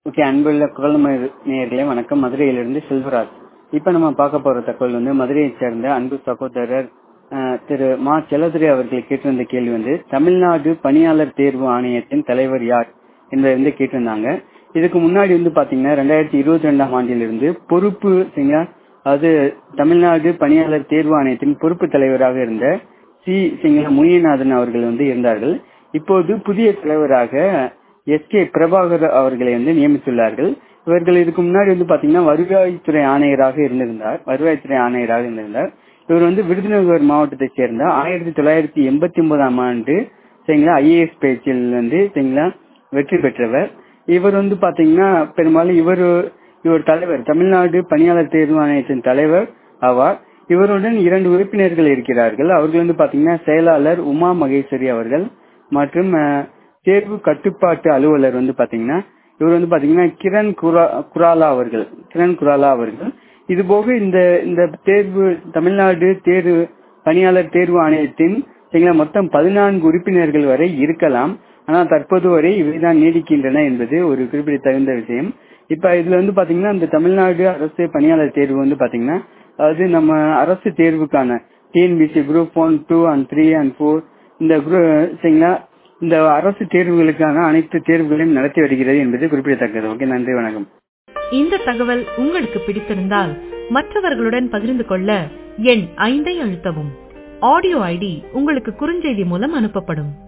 okay அன்புள்ள குரல் நேயர்களே வணக்கம் மதுரையிலிருந்து செல்வராஜ் இப்ப நம்ம பார்க்க போற தகவல் வந்து மதுரையைச் சேர்ந்த அன்பு சகோதரர் அஹ், திரு மா செல்லதுரை அவர்கள் கேட்டிருந்த கேள்வி வந்து தமிழ்நாடு பணியாளர் தேர்வு ஆணையத்தின் தலைவர் யார் என்பதை வந்து கேட்டிருந்தாங்க இதுக்கு முன்னாடி வந்து பாத்தீங்கன்னா ரெண்டாயிரத்தி இருபத்தி ரெண்டாம் ஆண்டிலிருந்து பொறுப்பு சரிங்களா அது தமிழ்நாடு பணியாளர் தேர்வு ஆணையத்தின் பொறுப்பு தலைவராக இருந்த சி சிங்கள முனியநாதன் அவர்கள் வந்து இருந்தார்கள் இப்போது புதிய தலைவராக எஸ் கே பிரபாகர் அவர்களை வந்து நியமித்துள்ளார்கள் இவர்கள் இதுக்கு முன்னாடி வந்து பாத்தீங்கன்னா வருவாய்த்துறை ஆணையராக இருந்திருந்தார் வருவாய்த்துறை ஆணையராக இருந்திருந்தார் இவர் வந்து விருதுநகர் மாவட்டத்தைச் சேர்ந்த ஆயிரத்தி தொள்ளாயிரத்தி எண்பத்தி ஒன்பதாம் ஆண்டு சரிங்களா ஐஏஎஸ் பயிற்சியில் வந்து சரிங்களா வெற்றி பெற்றவர் இவர் வந்து பாத்தீங்கன்னா பெரும்பாலும் இவர் இவர் தலைவர் தமிழ்நாடு பணியாளர் தேர்வு ஆணையத்தின் தலைவர் ஆவார் இவருடன் இரண்டு உறுப்பினர்கள் இருக்கிறார்கள் அவர்கள் வந்து பாத்தீங்கன்னா செயலாளர் உமா மகேஸ்வரி அவர்கள் மற்றும் அஹ், தேர்வு கட்டுப்பாட்டு அலுவலர் வந்து பாத்தீங்கன்னா இவர் வந்து பாத்தீங்கன்னா கிரண் குரா- குராலா அவர்கள் கிரண் குராலா அவர்கள் இது போக இந்த இந்த தேர்வு தமிழ்நாடு தேர்வு பணியாளர் தேர்வு ஆணையத்தின் சரிங்களா மொத்தம் பதினான்கு உறுப்பினர்கள் வரை இருக்கலாம் ஆனால் தற்போது வரை இவைதான் நீடிக்கின்றன என்பது ஒரு குறிப்பிடத்தகுந்த விஷயம் இப்ப இதுல வந்து பாத்தீங்கன்னா இந்த தமிழ்நாடு அரசு பணியாளர் தேர்வு வந்து பாத்தீங்கன்னா அதாவது நம்ம அரசு தேர்வுக்கான TNPC group one two and three and four இந்த குரூப் சரிங்களா இந்த அரசு தேர்வுகளுக்கான அனைத்து தேர்வுகளையும் நடத்தி வருகிறது என்பது குறிப்பிடத்தக்கது ஓகே நன்றி வணக்கம் இந்த தகவல் உங்களுக்கு பிடித்திருந்தால் மற்றவர்களுடன் பகிர்ந்து கொள்ள எண் ஐந்தை அழுத்தவும் ஆடியோ ஐடி உங்களுக்கு குறுஞ்செய்தி மூலம் அனுப்பப்படும்